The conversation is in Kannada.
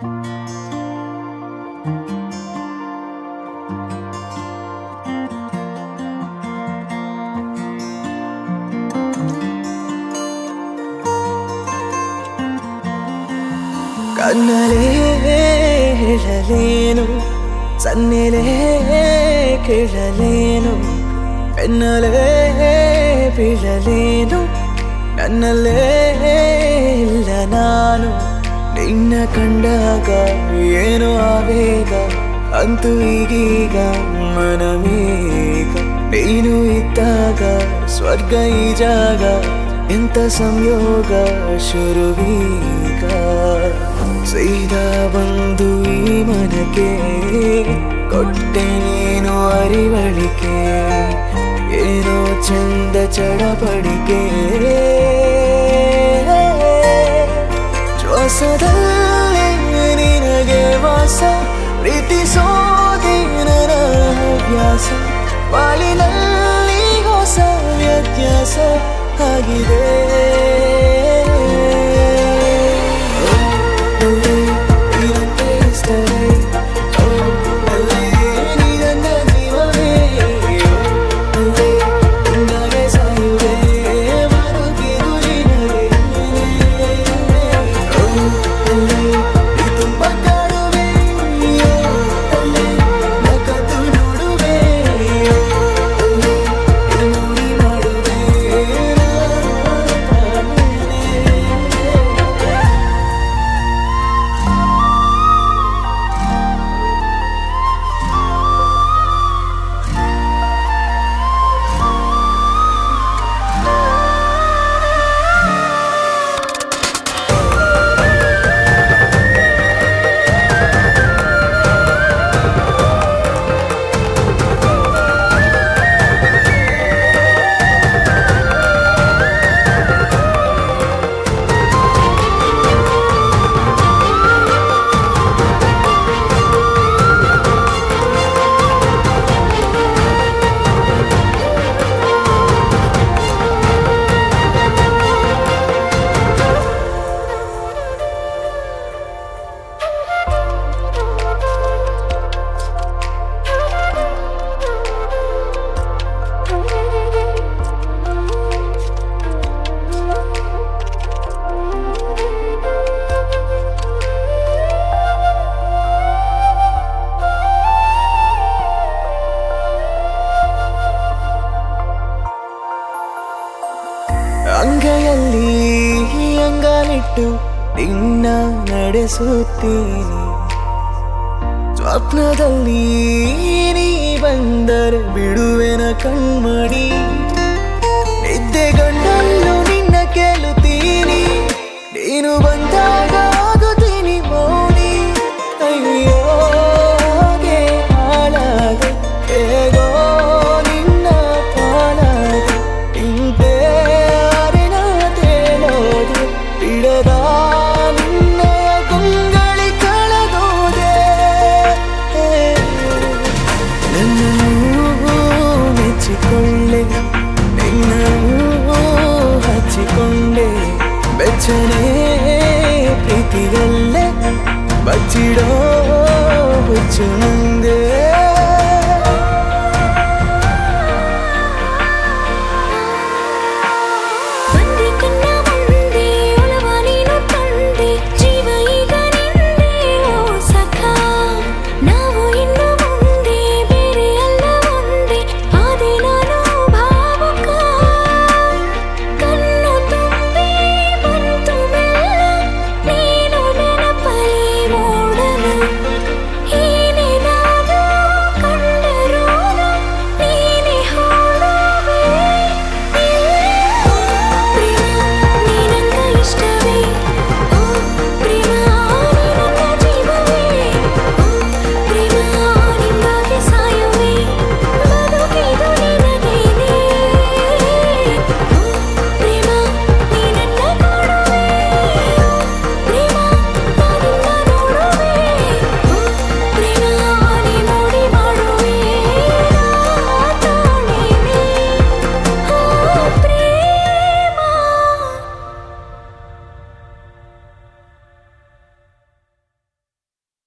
ಕಣ್ಣಲೇ ಹೇಳಲೇನು ಸನ್ನೆಲೇ ಕೇಳಲೇನು ಬೆನ್ನಲೇ ಬೀಳಲೇನು ನನ್ನಲ್ಲೇ ಇಲ್ಲ ನಾನು ನಿನ್ನ ಕಂಡಾಗ ಏನು ಆವೇಗ ಅಂತೂ ಈಗೀಗ ಮನವೀಗ ನೀನು ಇದ್ದಾಗ ಸ್ವರ್ಗ ಈ ಜಾಗ ಎಂತ ಸಂಯೋಗ ಶುರುವೀಗ ಸೀದಾ ಬಂದು ಈ ಮನಕ್ಕೆ ಕೊಟ್ಟೆ ನೀನು ಅರಿವಳಿಕೆ ಏನೋ ಚಂದ ಚಡಪಡಿಕೆ ಶ್ವಾಸದಲ್ಲೇ ನಿನಗೆ ವಾಸ ಪ್ರೀತಿಸೋದೇ ನನ್ನ ಹವ್ಯಾಸ ಬಾಳಿನಲ್ಲಿ ಹೊಸ ವ್ಯತ್ಯಾಸ ಆಗಿದೆ ಅಲ್ಲೇ ಇರಂತೆ ಇಷ್ಟವೇ ಓ, ಅಲ್ಲೇ ನೀ ನನ್ನ ಜೀವವೇ ಓ, ಅಲ್ಲೇ ನಿನ್ನಾಗೆ ಸಾಯುವೆ ಬದುಕಿರು ನಿನಗೆ ಓ, ಅಲ್ಲೇ ನೀ ತುಂಬ ಕಾಡುವೆ ಓ, ಅಲ್ಲೇ ನಕ್ಕದ್ದು ನೋಡುವೆ ಓ, ಅಲ್ಲೇ ಇದು ನೋಡಿ ಮಾಡುವೆ ನಾನೇ. ಅಂಗೈಯಲ್ಲಿ ಅಂಗಾಲಿಟ್ಟು ನಿನ್ನ ನಡೆಸುತ್ತೀನಿ ಸ್ವಪ್ನದಲ್ಲಿ ನೀ ಬಂದರೆ ಬಿಡುವೆನ ಕಣ್ಮಡಿ ನಿದ್ದೆಗಣ್ಣಲ್ಲೂ ನಿನ್ನ ಕೇಳುತ್ತೀನಿ ನೀನು ಬಂದಾಗ ಆಗುತ್ತೀನಿ ಮೌನಿ ಅಯ್ಯೋ ಹಾಗೆ ಹಾಳಾದೆ ಹೇಗೋ ನಿನ್ನ ಪಾಲಾದೆ ಇಂತೆ ಅರಿನ ತೇಳೋದೆ ಬಿಡದ ನಿನ್ನಯ ಗುಂಗಳಿ ಕಳೆದೋದೆ ನನ್ನನ್ನು ಮೆಚ್ಚಿಕೊಳ್ಳೆ ನಿನ್ನನ್ನು ಹಚ್ಚಿಕೊಂಡೆ ಬೆಚ್ಚನೆ ಪ್ರೀತಿಯಲ್ಲೇ ಬಚ್ಚಿಡೋ ಹುಚ್ಚು ನನ್ನ